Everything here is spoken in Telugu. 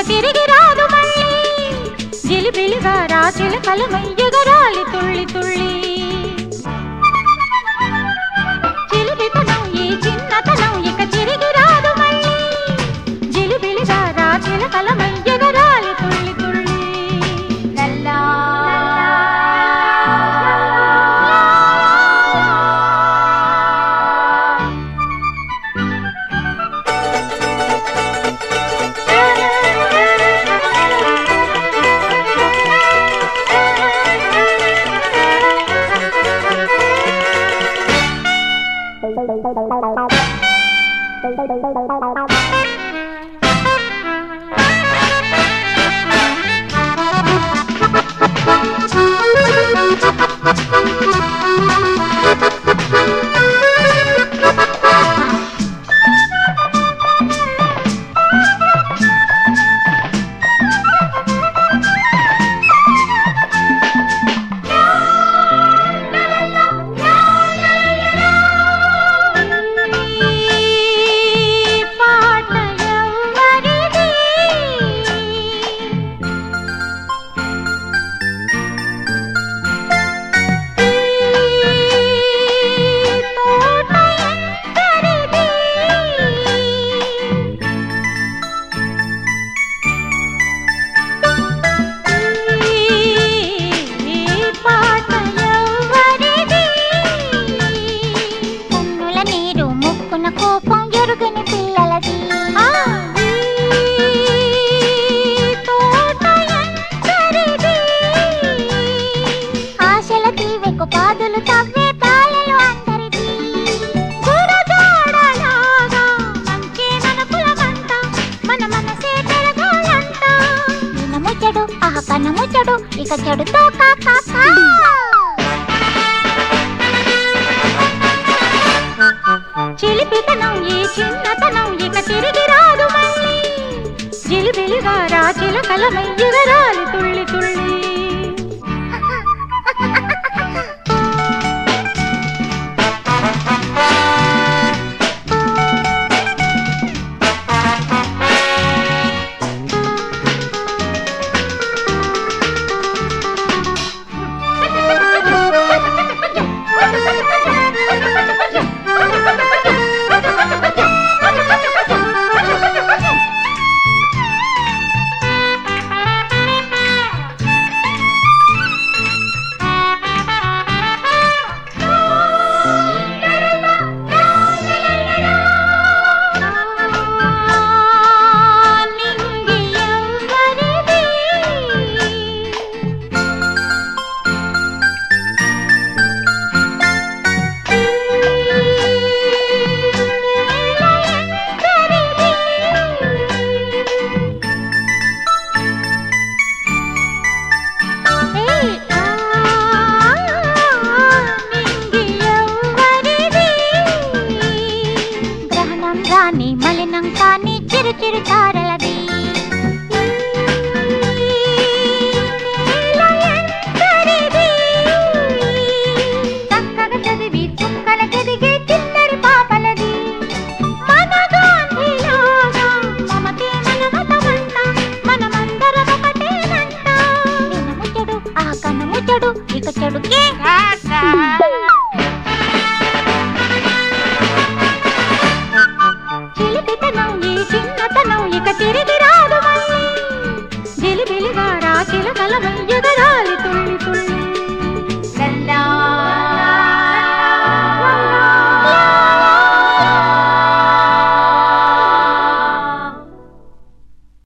తిరిగి రాదు మళ్ళీ జిలిబిలిగా రా చిలకలమై ఎగరాలి తుళ్ళి తుళ్ళి చిలిపితనం ఈ చిన్నతనం ఇక తిరిగి రాదు మళ్ళీ జిలిబిలిగా రా చిలకలమై ఎగరాలి తుళ్ళి తుళ్ళి లల్లా ఈ పాట ఎవరిది ఈ తోట ఎందరిది ఈ పాట ఎవరిది కన్నుల నీరు ముక్కున కోపం ఎరుగని పిల్లలది తోట ఎందరిది ఆశల తీవెకు పాదులు తవ్వే పాలలు అందరిది గురజాడలాగా మంచి మనకుల మంట మన మనసే పెరగాలంట నిన్న ముచ్చడు ఆహ కన్న ముచ్చడు ఇక చెడుతో కాకా చిలిపితనం ఈ చిన్నతనం ఇక తిరిగి రాదు మళ్ళీ జిలిబిలిగా రా చిలకలమై ఎగరాలి తుళ్ళి తుళ్ళి నింగి ఎవరిది గ్రహణం రాని మలినం కాని చిరు చిరు తారలది చక్కగా చదివి చుక్కల చదిగే చిన్నడి పాపలది మన గాంధీలాగా మమతే మన మతమంట మనమందరం ఒకటేనంట నిన్న ముచ్చడు ఆ కన్న ముచ్చడు ఇక చెడుకే చిలిపితనం ఈ చిన్న